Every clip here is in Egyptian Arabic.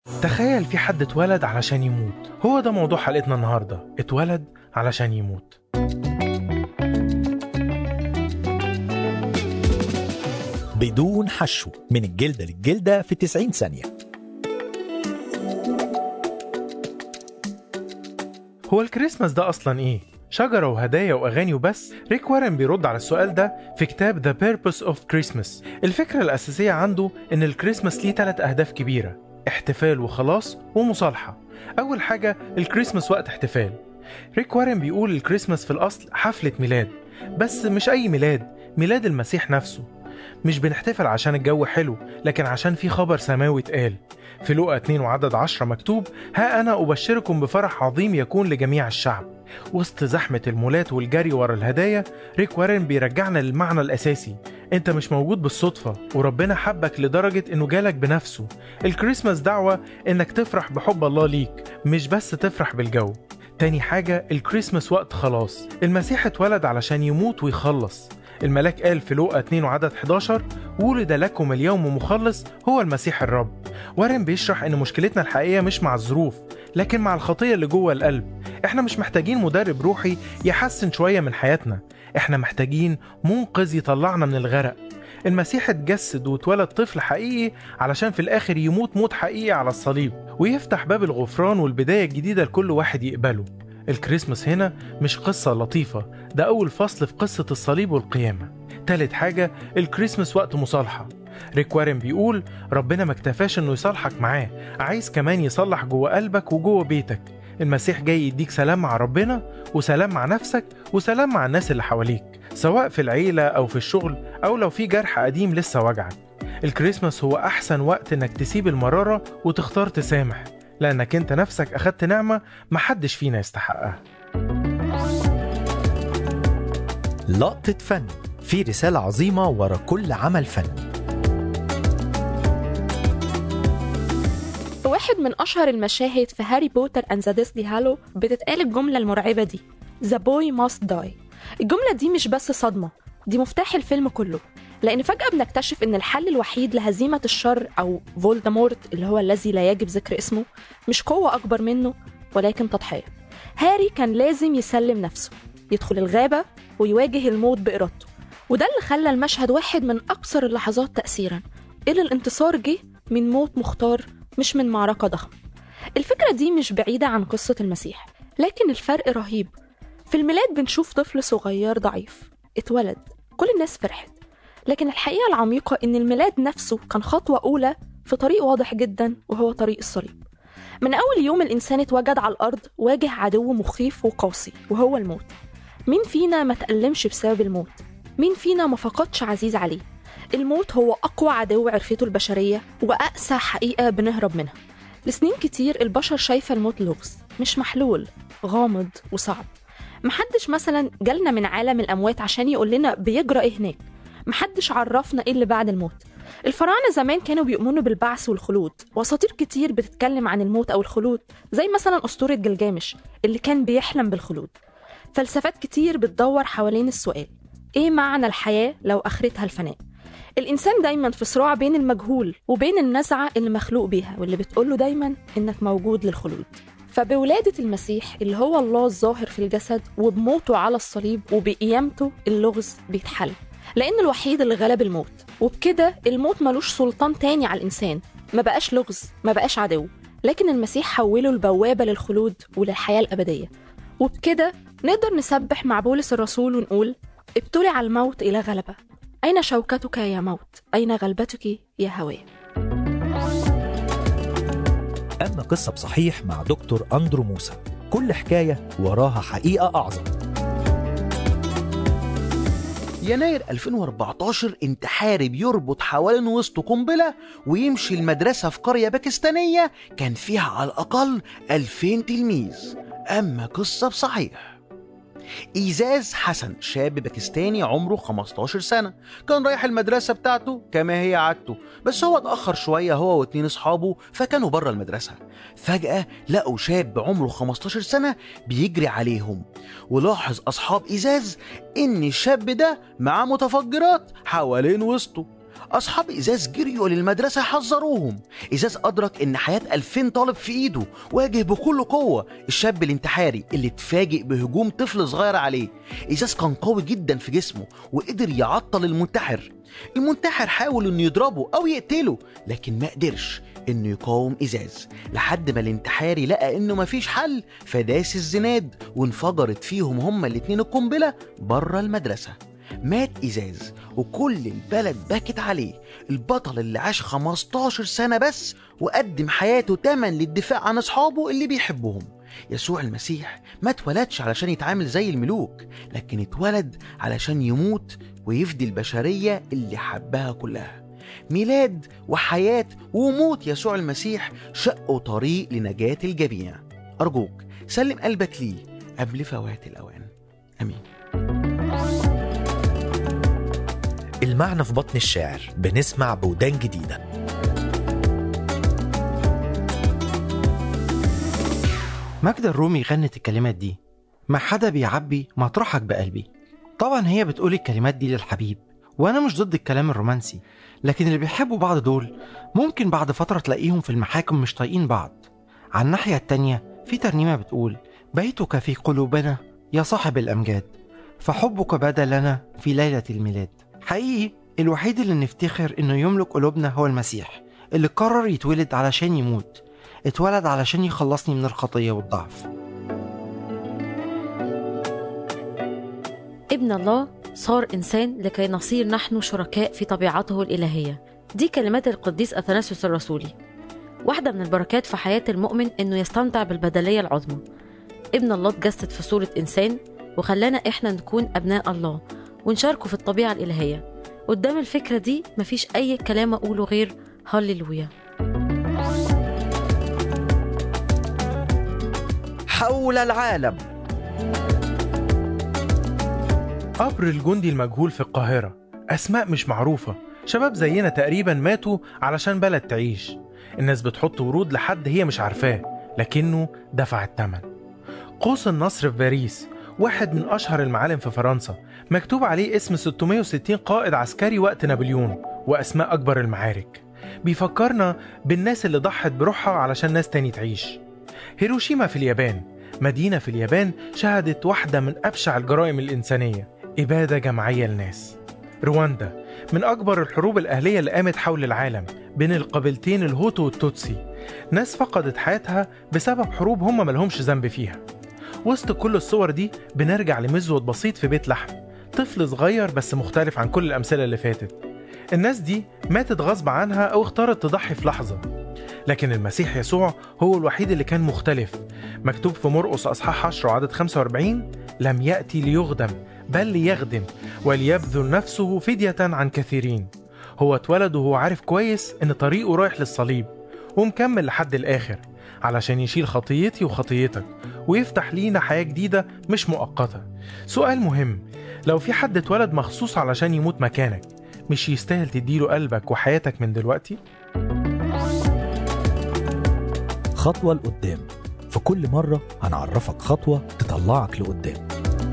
تخيل في حد اتولد علشان يموت هو ده موضوع حلقتنا النهاردة اتولد علشان يموت بدون حشو من الجلدة للجلدة في 90 ثانية هو الكريسماس ده أصلا إيه؟ شجرة وهدايا وأغاني وبس؟ ريك وارن بيرد على السؤال ده في كتاب The Purpose of Christmas الفكرة الأساسية عنده إن الكريسماس ليه ثلاث أهداف كبيرة احتفال وخلاص ومصالحة أول حاجة الكريسماس وقت احتفال ريك وارن بيقول الكريسماس في الأصل حفلة ميلاد بس مش أي ميلاد ميلاد المسيح نفسه مش بنحتفل عشان الجو حلو لكن عشان في خبر سماوي اتقال في لقا 2 وعدد 10 مكتوب ها أنا أبشركم بفرح عظيم يكون لجميع الشعب وسط زحمة المولات والجري ورا الهدايا ريك وارن بيرجعنا للمعنى الأساسي انت مش موجود بالصدفة وربنا حبك لدرجة انه جالك بنفسه الكريسماس دعوة انك تفرح بحب الله ليك مش بس تفرح بالجو تاني حاجة الكريسماس وقت خلاص المسيح اتولد علشان يموت ويخلص الملاك قال في لوقا 2 وعدد 11 ولد لكم اليوم مخلص هو المسيح الرب وارن بيشرح ان مشكلتنا الحقيقية مش مع الظروف لكن مع الخطية اللي جوه القلب احنا مش محتاجين مدرب روحي يحسن شوية من حياتنا احنا محتاجين منقذ يطلعنا من الغرق المسيح اتجسد واتولد طفل حقيقي علشان في الاخر يموت موت حقيقي على الصليب ويفتح باب الغفران والبداية الجديدة لكل واحد يقبله الكريسماس هنا مش قصة لطيفة ده أول فصل في قصة الصليب والقيامة تالت حاجة الكريسماس وقت مصالحة ريك وارن بيقول ربنا ما اكتفاش انه يصالحك معاه عايز كمان يصلح جوه قلبك وجوه بيتك المسيح جاي يديك سلام مع ربنا وسلام مع نفسك وسلام مع الناس اللي حواليك سواء في العيلة أو في الشغل أو لو في جرح قديم لسه وجعك الكريسماس هو أحسن وقت إنك تسيب المرارة وتختار تسامح لأنك أنت نفسك أخدت نعمة محدش فينا يستحقها لقطة فن في رسالة عظيمة ورا كل عمل فن في واحد من أشهر المشاهد في هاري بوتر أند ذا ديسلي هالو بتتقال الجملة المرعبة دي The boy must die الجملة دي مش بس صدمة دي مفتاح الفيلم كله لأن فجأة بنكتشف إن الحل الوحيد لهزيمة الشر أو فولدمورت اللي هو الذي لا يجب ذكر اسمه مش قوة أكبر منه ولكن تضحية هاري كان لازم يسلم نفسه يدخل الغابة ويواجه الموت بإرادته وده اللي خلى المشهد واحد من أكثر اللحظات تأثيرا إلى الانتصار جه من موت مختار مش من معركة ضخمة الفكرة دي مش بعيدة عن قصة المسيح لكن الفرق رهيب في الميلاد بنشوف طفل صغير ضعيف اتولد كل الناس فرحت لكن الحقيقة العميقة إن الميلاد نفسه كان خطوة أولى في طريق واضح جدا وهو طريق الصليب من أول يوم الإنسان اتوجد على الأرض واجه عدو مخيف وقاسي وهو الموت مين فينا ما تألمش بسبب الموت؟ مين فينا ما فقدش عزيز عليه؟ الموت هو أقوى عدو عرفته البشرية وأقسى حقيقة بنهرب منها لسنين كتير البشر شايفة الموت لغز مش محلول غامض وصعب محدش مثلا جالنا من عالم الأموات عشان يقول لنا بيجرى إيه هناك محدش عرفنا إيه اللي بعد الموت الفراعنة زمان كانوا بيؤمنوا بالبعث والخلود وأساطير كتير بتتكلم عن الموت أو الخلود زي مثلا أسطورة جلجامش اللي كان بيحلم بالخلود فلسفات كتير بتدور حوالين السؤال إيه معنى الحياة لو آخرتها الفناء الإنسان دايما في صراع بين المجهول وبين النزعة اللي مخلوق بيها واللي بتقوله دايما إنك موجود للخلود فبولادة المسيح اللي هو الله الظاهر في الجسد وبموته على الصليب وبقيامته اللغز بيتحل لأن الوحيد اللي غلب الموت وبكده الموت ملوش سلطان تاني على الإنسان ما بقاش لغز ما بقاش عدو لكن المسيح حوله البوابة للخلود وللحياة الأبدية وبكده نقدر نسبح مع بولس الرسول ونقول ابتلع الموت إلى غلبة أين شوكتك يا موت؟ أين غلبتك يا هواه؟ أما قصة بصحيح مع دكتور أندرو موسى كل حكاية وراها حقيقة أعظم يناير 2014 انتحاري بيربط حوالين وسطه قنبلة ويمشي المدرسة في قرية باكستانية كان فيها على الأقل 2000 تلميذ أما قصة بصحيح إيزاز حسن شاب باكستاني عمره 15 سنة كان رايح المدرسة بتاعته كما هي عادته بس هو اتأخر شوية هو واتنين أصحابه فكانوا بره المدرسة فجأة لقوا شاب عمره 15 سنة بيجري عليهم ولاحظ أصحاب إيزاز إن الشاب ده معاه متفجرات حوالين وسطه أصحاب إزاز جريوا للمدرسة يحذروهم إزاز أدرك إن حياة 2000 طالب في إيده واجه بكل قوة الشاب الانتحاري اللي اتفاجئ بهجوم طفل صغير عليه إزاز كان قوي جدا في جسمه وقدر يعطل المنتحر المنتحر حاول إنه يضربه أو يقتله لكن ما قدرش إنه يقاوم إزاز لحد ما الانتحاري لقى إنه مفيش حل فداس الزناد وانفجرت فيهم هما الاتنين القنبلة بره المدرسة مات إزاز وكل البلد بكت عليه البطل اللي عاش 15 سنة بس وقدم حياته تمن للدفاع عن أصحابه اللي بيحبهم يسوع المسيح ما اتولدش علشان يتعامل زي الملوك لكن اتولد علشان يموت ويفدي البشرية اللي حبها كلها ميلاد وحياة وموت يسوع المسيح شقوا طريق لنجاة الجميع أرجوك سلم قلبك ليه قبل فوات الأوان أمين المعنى في بطن الشاعر بنسمع بودان جديدة ماجدة الرومي غنت الكلمات دي ما حدا بيعبي مطرحك بقلبي طبعا هي بتقول الكلمات دي للحبيب وانا مش ضد الكلام الرومانسي لكن اللي بيحبوا بعض دول ممكن بعد فترة تلاقيهم في المحاكم مش طايقين بعض على الناحية التانية في ترنيمة بتقول بيتك في قلوبنا يا صاحب الأمجاد فحبك بدا لنا في ليلة الميلاد حقيقي الوحيد اللي نفتخر انه يملك قلوبنا هو المسيح اللي قرر يتولد علشان يموت اتولد علشان يخلصني من الخطية والضعف ابن الله صار إنسان لكي نصير نحن شركاء في طبيعته الإلهية دي كلمات القديس أثناسيوس الرسولي واحدة من البركات في حياة المؤمن إنه يستمتع بالبدلية العظمى ابن الله اتجسد في صورة إنسان وخلانا إحنا نكون أبناء الله ونشاركه في الطبيعة الإلهية قدام الفكرة دي مفيش أي كلام أقوله غير هللويا حول العالم قبر الجندي المجهول في القاهرة أسماء مش معروفة شباب زينا تقريبا ماتوا علشان بلد تعيش الناس بتحط ورود لحد هي مش عارفاه لكنه دفع الثمن قوس النصر في باريس واحد من أشهر المعالم في فرنسا مكتوب عليه اسم 660 قائد عسكري وقت نابليون وأسماء أكبر المعارك بيفكرنا بالناس اللي ضحت بروحها علشان ناس تاني تعيش هيروشيما في اليابان مدينة في اليابان شهدت واحدة من أبشع الجرائم الإنسانية إبادة جماعية للناس رواندا من أكبر الحروب الأهلية اللي قامت حول العالم بين القبيلتين الهوتو والتوتسي ناس فقدت حياتها بسبب حروب هم ملهمش ذنب فيها وسط كل الصور دي بنرجع لمزود بسيط في بيت لحم طفل صغير بس مختلف عن كل الأمثلة اللي فاتت الناس دي ماتت غصب عنها أو اختارت تضحي في لحظة لكن المسيح يسوع هو الوحيد اللي كان مختلف مكتوب في مرقس أصحاح 10 وعدد 45 لم يأتي ليخدم بل ليخدم وليبذل نفسه فدية عن كثيرين هو اتولد وهو عارف كويس إن طريقه رايح للصليب ومكمل لحد الآخر علشان يشيل خطيتي وخطيتك ويفتح لينا حياة جديدة مش مؤقتة سؤال مهم لو في حد اتولد مخصوص علشان يموت مكانك مش يستاهل تديله قلبك وحياتك من دلوقتي؟ خطوة لقدام في كل مرة هنعرفك خطوة تطلعك لقدام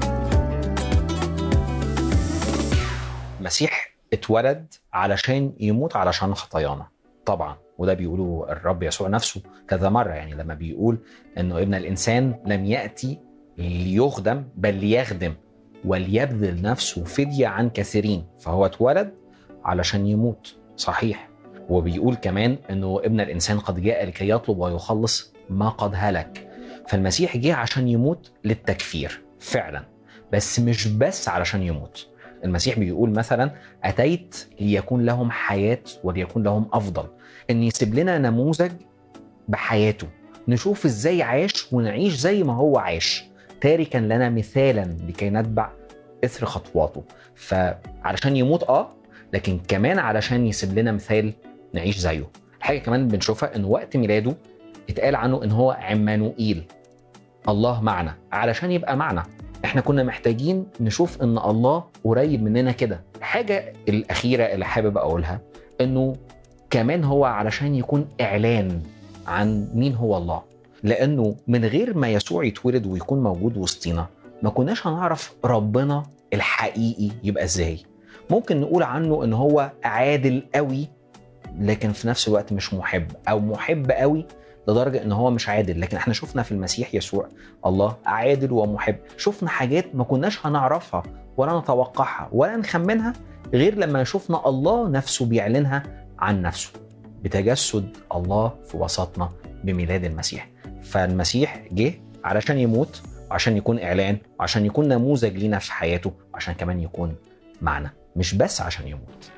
المسيح اتولد علشان يموت علشان خطايانا طبعا وده بيقوله الرب يسوع نفسه كذا مرة يعني لما بيقول انه ابن الانسان لم يأتي ليخدم بل ليخدم وليبذل نفسه فدية عن كثيرين فهو اتولد علشان يموت صحيح وبيقول كمان انه ابن الانسان قد جاء لكي يطلب ويخلص ما قد هلك فالمسيح جه عشان يموت للتكفير فعلا بس مش بس علشان يموت المسيح بيقول مثلا اتيت ليكون لهم حياه وليكون لهم افضل ان يسيب لنا نموذج بحياته نشوف ازاي عاش ونعيش زي ما هو عاش تاركا لنا مثالا لكي نتبع اثر خطواته فعلشان يموت اه لكن كمان علشان يسيب لنا مثال نعيش زيه حاجه كمان بنشوفها ان وقت ميلاده اتقال عنه ان هو عمانوئيل الله معنا علشان يبقى معنا احنا كنا محتاجين نشوف ان الله قريب مننا كده الحاجه الاخيره اللي حابب اقولها انه كمان هو علشان يكون اعلان عن مين هو الله لانه من غير ما يسوع يتولد ويكون موجود وسطينا ما كناش هنعرف ربنا الحقيقي يبقى ازاي ممكن نقول عنه ان هو عادل قوي لكن في نفس الوقت مش محب او محب قوي لدرجه ان هو مش عادل لكن احنا شفنا في المسيح يسوع الله عادل ومحب شفنا حاجات ما كناش هنعرفها ولا نتوقعها ولا نخمنها غير لما شفنا الله نفسه بيعلنها عن نفسه بتجسد الله في وسطنا بميلاد المسيح فالمسيح جه علشان يموت وعشان يكون اعلان وعشان يكون نموذج لينا في حياته وعشان كمان يكون معنا مش بس عشان يموت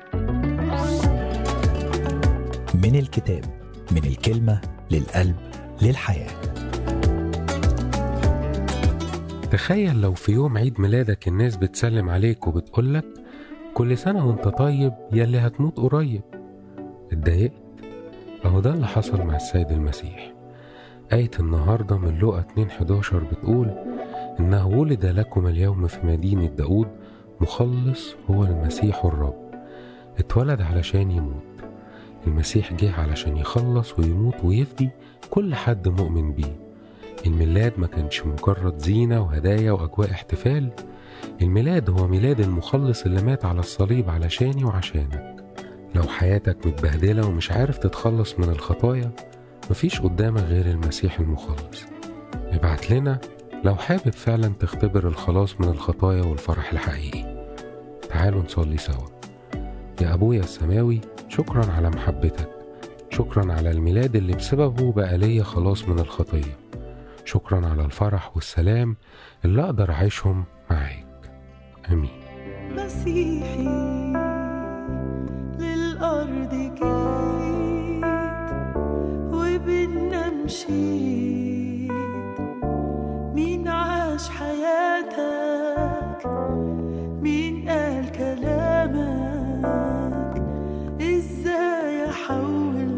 من الكتاب من الكلمة للقلب للحياة تخيل لو في يوم عيد ميلادك الناس بتسلم عليك وبتقولك كل سنة وانت طيب يلي هتموت قريب اتضايقت اهو ده اللي حصل مع السيد المسيح آية النهاردة من لقا 2:11 بتقول إنه ولد لكم اليوم في مدينة داود مخلص هو المسيح الرب اتولد علشان يموت المسيح جه علشان يخلص ويموت ويفدي كل حد مؤمن بيه الميلاد ما كانش مجرد زينة وهدايا وأجواء احتفال الميلاد هو ميلاد المخلص اللي مات على الصليب علشاني وعشانك لو حياتك متبهدلة ومش عارف تتخلص من الخطايا مفيش قدامك غير المسيح المخلص ابعت لنا لو حابب فعلا تختبر الخلاص من الخطايا والفرح الحقيقي تعالوا نصلي سوا يا أبويا السماوي شكرا على محبتك شكرا على الميلاد اللي بسببه بقى ليا خلاص من الخطية شكرا على الفرح والسلام اللي أقدر أعيشهم معاك آمين مسيحي للأرض جيت وبينا مشيت مين عاش حياتك مين قال كلامك ازاي احول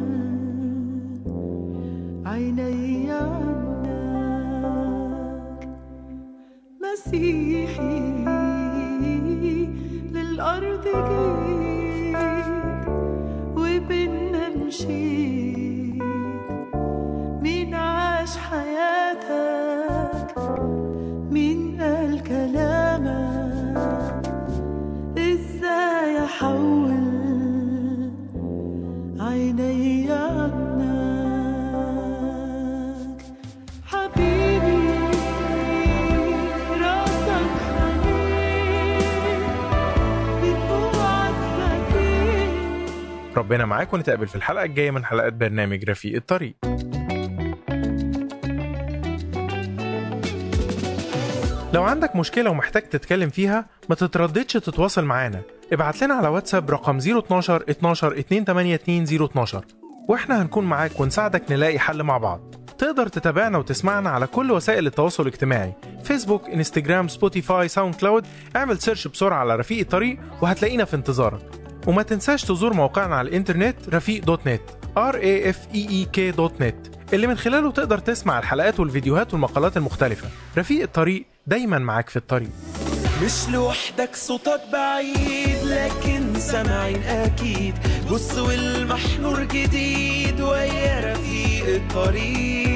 عيني عنك مسيحي للأرض جيت وبينا مشيت مين عاش حياتك مين قال كلامك ازاي احول عيني عنك حبيبي راسك حنين بتوعك مكين ربنا معاك ونتقابل في الحلقة الجاية من حلقات برنامج رفيق الطريق لو عندك مشكلة ومحتاج تتكلم فيها ما تترددش تتواصل معانا ابعت لنا على واتساب رقم 012 12 282 012 واحنا هنكون معاك ونساعدك نلاقي حل مع بعض تقدر تتابعنا وتسمعنا على كل وسائل التواصل الاجتماعي فيسبوك انستجرام سبوتيفاي ساوند كلاود اعمل سيرش بسرعة على رفيق الطريق وهتلاقينا في انتظارك وما تنساش تزور موقعنا على الانترنت رفيق دوت نت r a f e e k دوت نت اللي من خلاله تقدر تسمع الحلقات والفيديوهات والمقالات المختلفة رفيق الطريق دايما معاك في الطريق مش لوحدك صوتك بعيد لكن سامعين اكيد بص والمحنور جديد ويا رفيق الطريق